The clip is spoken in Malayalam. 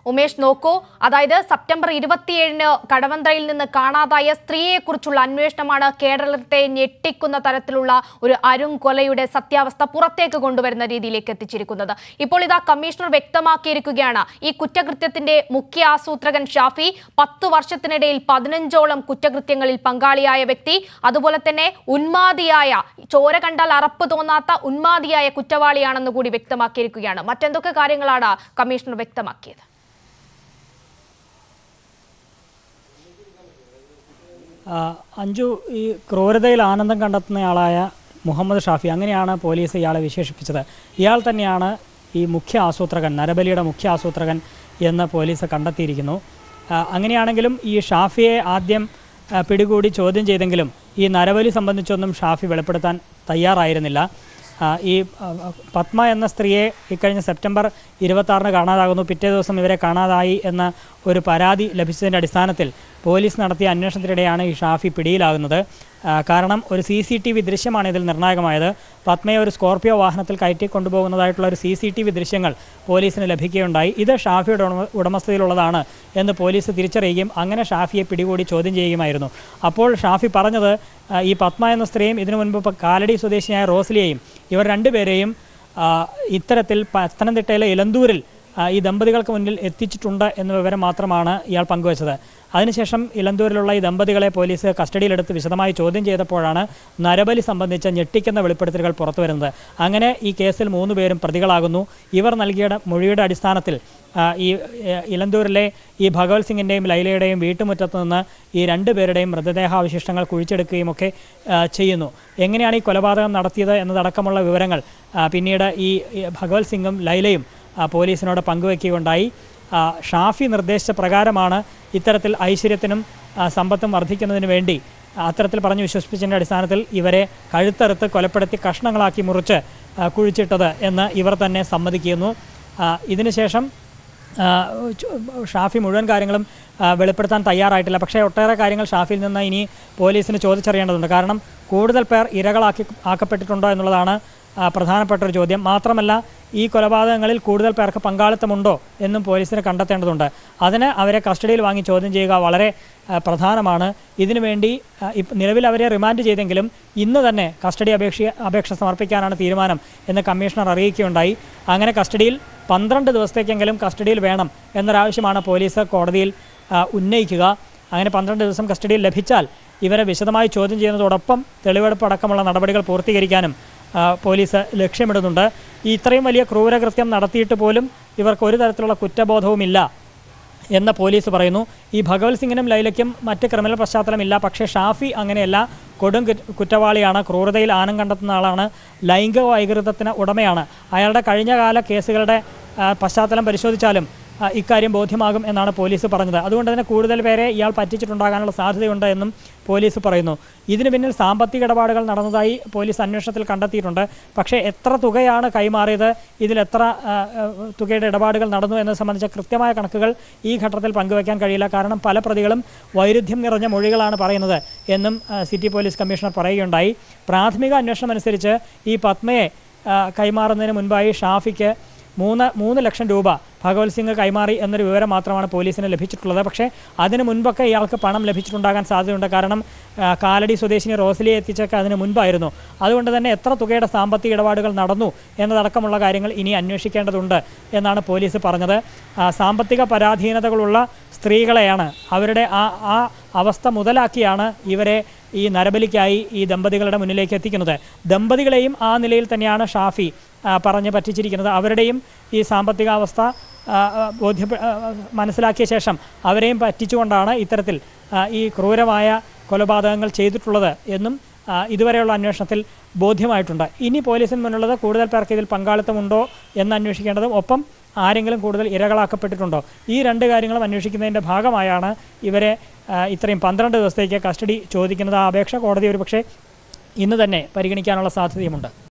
ഉമേഷ് നോക്കൂ അതായത് സെപ്റ്റംബർ ഇരുപത്തിയേഴിന് കടവന്ത്രയിൽ നിന്ന് കാണാതായ സ്ത്രീയെക്കുറിച്ചുള്ള അന്വേഷണമാണ് കേരളത്തെ ഞെട്ടിക്കുന്ന തരത്തിലുള്ള ഒരു അരുംകൊലയുടെ സത്യാവസ്ഥ പുറത്തേക്ക് കൊണ്ടുവരുന്ന രീതിയിലേക്ക് എത്തിച്ചിരിക്കുന്നത് ഇപ്പോൾ ഇതാ കമ്മീഷണർ വ്യക്തമാക്കിയിരിക്കുകയാണ് ഈ കുറ്റകൃത്യത്തിന്റെ മുഖ്യ ആസൂത്രകൻ ഷാഫി പത്തു വർഷത്തിനിടയിൽ പതിനഞ്ചോളം കുറ്റകൃത്യങ്ങളിൽ പങ്കാളിയായ വ്യക്തി അതുപോലെ തന്നെ ഉന്മാദിയായ ചോര കണ്ടാൽ അറപ്പ് തോന്നാത്ത ഉന്മാദിയായ കുറ്റവാളിയാണെന്ന് കൂടി വ്യക്തമാക്കിയിരിക്കുകയാണ് മറ്റെന്തൊക്കെ കാര്യങ്ങളാണ് കമ്മീഷണർ വ്യക്തമാക്കിയത് ആ, അഞ്ജു ഈ ക്രൂരതയിൽ ആനന്ദം കണ്ടെത്തുന്നയാളായ മുഹമ്മദ് ഷാഫി അങ്ങനെയാണ് പോലീസ് ഇയാളെ വിശേഷിപ്പിച്ചത് ഇയാൾ തന്നെയാണ് ഈ മുഖ്യ ആസൂത്രകൻ നരബലിയുടെ മുഖ്യ ആസൂത്രകൻ എന്ന് പോലീസ് കണ്ടെത്തിയിരിക്കുന്നു ആ, അങ്ങനെയാണെങ്കിലും ഈ ഷാഫിയെ ആദ്യം ആ, പിടികൂടി ചോദ്യം ചെയ്തെങ്കിലും ഈ നരബലി സംബന്ധിച്ചൊന്നും ഷാഫി വെളിപ്പെടുത്താൻ തയ്യാറായിരുന്നില്ല ആ, ഈ ആ, പത്മ എന്ന സ്ത്രീയെ ഇക്കഴിഞ്ഞ സെപ്റ്റംബർ ഇരുപത്താറിന് കാണാതാകുന്നു പിറ്റേ ദിവസം ഇവരെ കാണാതായി എന്ന ഒരു പരാതി ലഭിച്ചതിൻ്റെ അടിസ്ഥാനത്തിൽ പോലീസ് നടത്തിയ അന്വേഷണത്തിനിടെയാണ് ഈ ഷാഫി പിടിയിലാകുന്നത് ആ, കാരണം ഒരു സി സി ടി വി ദൃശ്യമാണ് ഇതിൽ നിർണായകമായത് പത്മയെ ഒരു സ്കോർപിയോ വാഹനത്തിൽ കയറ്റി കൊണ്ടുപോകുന്നതായിട്ടുള്ള ഒരു സി സി ടി വി ദൃശ്യങ്ങൾ പോലീസിന് ലഭിക്കുകയുണ്ടായി ഇത് ഷാഫിയുടെ ഉടമ ഉടമസ്ഥതയിലുള്ളതാണ് എന്ന് പോലീസ് തിരിച്ചറിയുകയും അങ്ങനെ ഷാഫിയെ പിടികൂടി ചോദ്യം ചെയ്യുകയുമായിരുന്നു അപ്പോൾ ഷാഫി പറഞ്ഞത് ആ, ഈ പത്മ എന്ന സ്ത്രീയും ഇതിനു മുൻപ് ഇപ്പോൾ കാലടി സ്വദേശിയായ റോസ്ലിയെയും ഇവർ രണ്ടുപേരെയും ആ, ഇത്തരത്തിൽ പത്തനംതിട്ടയിലെ ഇലന്തൂരിൽ ആ, ഈ ദമ്പതികൾക്ക് മുന്നിൽ എത്തിച്ചിട്ടുണ്ട് എന്ന വിവരം മാത്രമാണ് ഇയാൾ പങ്കുവച്ചത് അതിനുശേഷം ഇലന്തൂരിലുള്ള ഈ ദമ്പതികളെ പോലീസ് കസ്റ്റഡിയിലെടുത്ത് വിശദമായി ചോദ്യം ചെയ്തപ്പോഴാണ് നരബലി സംബന്ധിച്ച ഞെട്ടിക്കുന്ന വെളിപ്പെടുത്തലുകൾ പുറത്തുവരുന്നത് അങ്ങനെ ഈ കേസിൽ മൂന്ന് പേരും പ്രതികളാകുന്നു ഇവർ നൽകിയ മൊഴിയുടെ അടിസ്ഥാനത്തിൽ ആ, ഈ ഏ, ഇലന്തൂരിലെ ഈ ഭഗവത് സിംഗിൻ്റെയും ലൈലയുടെയും വീട്ടുമുറ്റത്ത് നിന്ന് ഈ രണ്ടുപേരുടെയും മൃതദേഹാവശിഷ്ടങ്ങൾ കുഴിച്ചെടുക്കുകയും ഒക്കെ ആ, ചെയ്യുന്നു എങ്ങനെയാണ് ഈ കൊലപാതകം നടത്തിയത് എന്നതടക്കമുള്ള വിവരങ്ങൾ ആ, പിന്നീട് ഈ ഈ ഭഗവത് സിംഗും ലൈലയും ആ, പോലീസിനോട് പങ്കുവയ്ക്കുകയുണ്ടായി ആ, ഷാഫി നിർദ്ദേശിച്ച പ്രകാരമാണ് ഇത്തരത്തിൽ ഐശ്വര്യത്തിനും ആ, സമ്പത്തും വർദ്ധിക്കുന്നതിന് വേണ്ടി അത്തരത്തിൽ പറഞ്ഞു വിശ്വസിപ്പിച്ചതിൻ്റെ അടിസ്ഥാനത്തിൽ ഇവരെ കഴുത്തറുത്ത് കൊലപ്പെടുത്തി കഷ്ണങ്ങളാക്കി മുറിച്ച് ആ, കുഴിച്ചിട്ടത് എന്ന് ഇവർ തന്നെ സമ്മതിക്കുന്നു ആ, ഇതിനുശേഷം ആ, ചു- ഷാഫി മുഴുവൻ കാര്യങ്ങളും ആ, വെളിപ്പെടുത്താൻ തയ്യാറായിട്ടില്ല പക്ഷേ ഒട്ടേറെ കാര്യങ്ങൾ ഷാഫിയിൽ നിന്ന് ഇനി പോലീസിന് ചോദിച്ചറിയേണ്ടതുണ്ട് കാരണം കൂടുതൽ പേർ ഇരകളാക്കി ആക്കപ്പെട്ടിട്ടുണ്ടോ എന്നുള്ളതാണ് ആ, പ്രധാനപ്പെട്ട ഒരു ചോദ്യം മാത്രമല്ല ഈ കൊലപാതകങ്ങളിൽ കൂടുതൽ പേർക്ക് പങ്കാളിത്തമുണ്ടോ എന്നും പോലീസിന് കണ്ടെത്തേണ്ടതുണ്ട് അതിന് അവരെ കസ്റ്റഡിയിൽ വാങ്ങി ചോദ്യം ചെയ്യുക വളരെ ആ, പ്രധാനമാണ് ഇതിനുവേണ്ടി ആ, ഇപ്പ- നിലവിൽ അവരെ റിമാൻഡ് ചെയ്തെങ്കിലും ഇന്ന് തന്നെ കസ്റ്റഡി അപേക്ഷ അപേക്ഷ സമർപ്പിക്കാനാണ് തീരുമാനം എന്ന് കമ്മീഷണർ അറിയിക്കുകയുണ്ടായി അങ്ങനെ കസ്റ്റഡിയിൽ പന്ത്രണ്ട് ദിവസത്തേക്കെങ്കിലും കസ്റ്റഡിയിൽ വേണം എന്നൊരാവശ്യമാണ് പോലീസ് കോടതിയിൽ ആ, ഉന്നയിക്കുക അങ്ങനെ പന്ത്രണ്ട് ദിവസം കസ്റ്റഡിയിൽ ലഭിച്ചാൽ ഇവരെ വിശദമായി ചോദ്യം ചെയ്യുന്നതോടൊപ്പം തെളിവെടുപ്പ് അടക്കമുള്ള നടപടികൾ പൂർത്തീകരിക്കാനും ആ, പോലീസ് ലക്ഷ്യമിടുന്നുണ്ട് ഈ ഇത്രയും വലിയ ക്രൂരകൃത്യം നടത്തിയിട്ട് പോലും ഇവർക്ക് ഒരു തരത്തിലുള്ള കുറ്റബോധവുമില്ല എന്ന് പോലീസ് പറയുന്നു ഈ ഭഗവത് സിംഗിനും ലൈലയ്ക്കും മറ്റ് ക്രിമിനൽ പശ്ചാത്തലമില്ല പക്ഷേ ഷാഫി അങ്ങനെയല്ല കൊടും കുറ്റ- കുറ്റവാളിയാണ് ക്രൂരതയിൽ ആനം കണ്ടെത്തുന്ന ആളാണ് ലൈംഗിക വൈകൃതത്തിന് ഉടമയാണ് അയാളുടെ കഴിഞ്ഞകാല കേസുകളുടെ ആ, പശ്ചാത്തലം പരിശോധിച്ചാലും ആ, ഇക്കാര്യം ബോധ്യമാകും എന്നാണ് പോലീസ് പറഞ്ഞത് അതുകൊണ്ട് തന്നെ കൂടുതൽ പേരെ ഇയാൾ പറ്റിച്ചിട്ടുണ്ടാകാനുള്ള സാധ്യതയുണ്ട് എന്നും പോലീസ് പറയുന്നു ഇതിന് പിന്നിൽ സാമ്പത്തിക ഇടപാടുകൾ നടന്നതായി പോലീസ് അന്വേഷണത്തിൽ കണ്ടെത്തിയിട്ടുണ്ട് പക്ഷേ എത്ര തുകയാണ് കൈമാറിയത് ഇതിൽ എത്ര ആ, ആ, തുകയുടെ ഇടപാടുകൾ നടന്നു എന്നത് സംബന്ധിച്ച കൃത്യമായ കണക്കുകൾ ഈ ഘട്ടത്തിൽ പങ്കുവയ്ക്കാൻ കഴിയില്ല കാരണം പല പ്രതികളും വൈരുദ്ധ്യം നിറഞ്ഞ മൊഴികളാണ് പറയുന്നത് എന്നും ആ, സിറ്റി പോലീസ് കമ്മീഷണർ പറയുകയുണ്ടായി പ്രാഥമിക അന്വേഷണം അനുസരിച്ച് ഈ പത്മയെ ആ, കൈമാറുന്നതിന് മുൻപായി ഷാഫിക്ക് മൂന്ന് മൂന്ന് ലക്ഷം രൂപ ഭഗവത് സിംഗ് കൈമാറി എന്നൊരു വിവരം മാത്രമാണ് പോലീസിന് ലഭിച്ചിട്ടുള്ളത് പക്ഷേ അതിന് മുൻപൊക്കെ ഇയാൾക്ക് പണം ലഭിച്ചിട്ടുണ്ടാകാൻ സാധ്യതയുണ്ട് കാരണം ആ, കാലടി സ്വദേശിനി റോസലിയെ എത്തിച്ചൊക്കെ അതിന് മുൻപായിരുന്നു അതുകൊണ്ട് തന്നെ എത്ര തുകയുടെ സാമ്പത്തിക ഇടപാടുകൾ നടന്നു എന്നതടക്കമുള്ള കാര്യങ്ങൾ ഇനി അന്വേഷിക്കേണ്ടതുണ്ട് എന്നാണ് പോലീസ് പറഞ്ഞത് ആ, സാമ്പത്തിക പരാധീനതകളുള്ള സ്ത്രീകളെയാണ് അവരുടെ ആ ആ അവസ്ഥ മുതലാക്കിയാണ് ഇവരെ ഈ നരബലിക്കായി ഈ ദമ്പതികളുടെ മുന്നിലേക്ക് എത്തിക്കുന്നത് ദമ്പതികളെയും ആ നിലയിൽ തന്നെയാണ് ഷാഫി ആ, പറഞ്ഞ് പറ്റിച്ചിരിക്കുന്നത് അവരുടെയും ഈ സാമ്പത്തികാവസ്ഥ ആ, ആ, ബോധ്യപ്പെ ആ, ആ, മനസ്സിലാക്കിയ ശേഷം അവരെയും പറ്റിച്ചുകൊണ്ടാണ് ഇത്തരത്തിൽ ആ, ഈ ക്രൂരമായ കൊലപാതകങ്ങൾ ചെയ്തിട്ടുള്ളത് എന്നും ആ, ഇതുവരെയുള്ള അന്വേഷണത്തിൽ ബോധ്യമായിട്ടുണ്ട് ഇനി പോലീസിന് മുന്നിലുള്ളത് കൂടുതൽ പേർക്ക് ഇതിൽ പങ്കാളിത്തമുണ്ടോ എന്ന് അന്വേഷിക്കേണ്ടതും ഒപ്പം ആരെങ്കിലും കൂടുതൽ ഇരകളാക്കപ്പെട്ടിട്ടുണ്ടോ ഈ രണ്ട് കാര്യങ്ങളും അന്വേഷിക്കുന്നതിൻ്റെ ഭാഗമായാണ് ഇവരെ ആ, ഇത്രയും പന്ത്രണ്ട് ദിവസത്തേക്ക് കസ്റ്റഡി ചോദിക്കുന്നത് ആ അപേക്ഷ കോടതി ഒരുപക്ഷെ ഇന്ന് തന്നെ പരിഗണിക്കാനുള്ള സാധ്യതയുമുണ്ട്